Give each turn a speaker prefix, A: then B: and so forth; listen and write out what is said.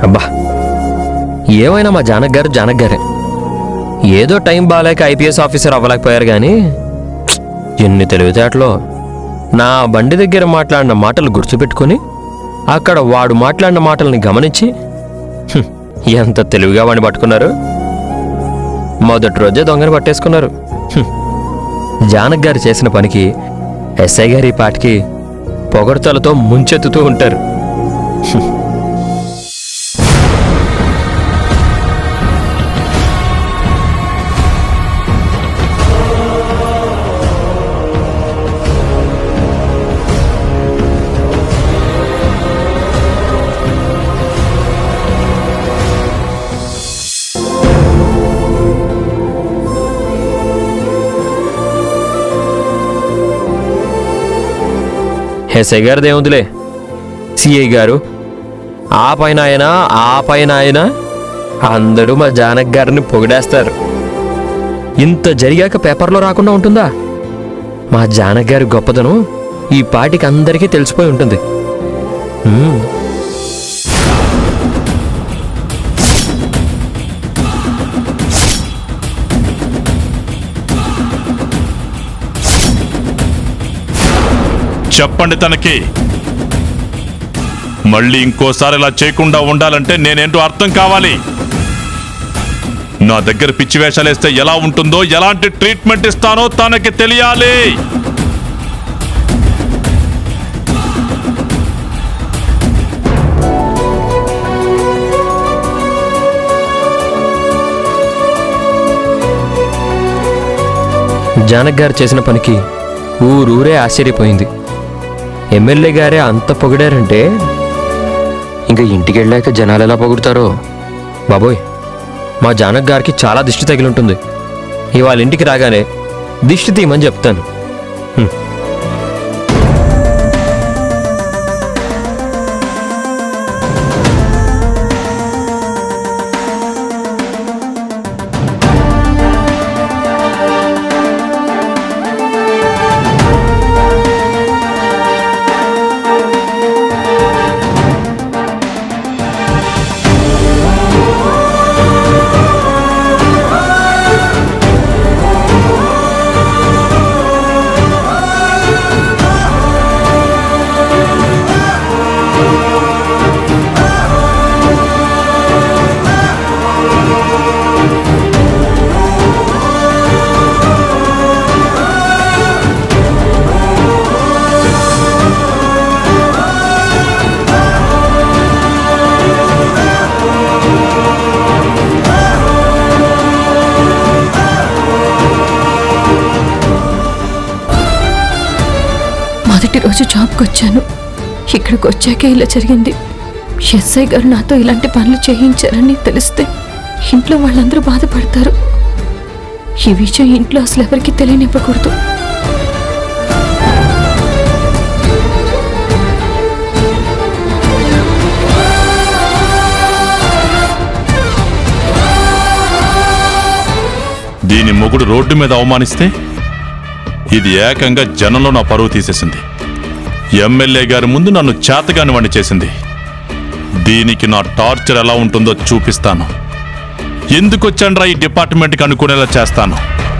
A: అబ్బా ఏమైనా మా జానక్ గారు జానక్ గారే ఏదో టైం బాగాలేక ఐపీఎస్ ఆఫీసర్ అవ్వలేకపోయారు కానీ ఎన్ని తెలివితేటలో నా బండి దగ్గర మాట్లాడిన మాటలు గుర్తుపెట్టుకొని అక్కడ వాడు మాట్లాడిన మాటల్ని గమనించి హ్మ్, ఎంత తెలివిగా వాడిని పట్టుకున్నారు మొదటి రోజే దొంగని పట్టేసుకున్నారు హ్మ్. జానక్ గారు చేసిన పనికి ఎస్ఐ గారి ఈ పాటికి పొగడ్తలతో ముంచెత్తుతూ ఉంటారు ఎస్ఐ గారిది ఏముందిలే సిఐ గారు ఆ పైన ఆయన ఆ పైన ఆయన అందరూ మా జానక్ గారిని పొగిడేస్తారు ఇంత జరిగాక పేపర్లో రాకుండా ఉంటుందా మా జానక్ గారి గొప్పదనం ఈ పాటికి అందరికీ తెలిసిపోయి ఉంటుంది మ్మ్.
B: చెప్పండి తనకి మళ్ళీ ఇంకోసారి ఇలా చేయకుండా ఉండాలంటే నేనేంటో అర్థం కావాలి నా దగ్గర పిచ్చి వేషాలేస్తే ఎలా ఉంటుందో ఎలాంటి ట్రీట్మెంట్ ఇస్తానో తనకి తెలియాలి
A: జానక్ గారు చేసిన పనికి ఊరూరే ఆశ్చర్యపోయింది ఎమ్మెల్యే గారే అంత పొగిడారంటే ఇంకా ఇంటికి వెళ్ళాక జనాలు ఎలా పొగుడతారో బాబోయ్ మా జానక్ గారికి చాలా దిష్టి తగిలి ఉంటుంది ఇవాళ ఇంటికి రాగానే దిష్టి తీయమని చెప్తాను హ్మ్.
C: మొదటి రోజు జాబ్కి వచ్చాను ఇక్కడికి వచ్చాకే ఇలా జరిగింది ఎస్ఐ గారు నాతో ఇలాంటి పనులు చేయించారని తెలిస్తే ఇంట్లో వాళ్ళందరూ బాధపడతారు ఈ విషయం ఇంట్లో అసలు ఎవరికి తెలియనివ్వకూడదు
B: దీని మొగుడు రోడ్డు మీద అవమానిస్తే ఇది ఏకంగా జనంలో నా పరువు తీసేసింది ఎమ్మెల్యే గారి ముందు నన్ను చేతగాని వాణ్ణి చేసింది దీనికి నా టార్చర్ ఎలా ఉంటుందో చూపిస్తాను ఎందుకు వచ్చాండ్రా ఈ డిపార్ట్మెంట్కి అనుకునేలా చేస్తాను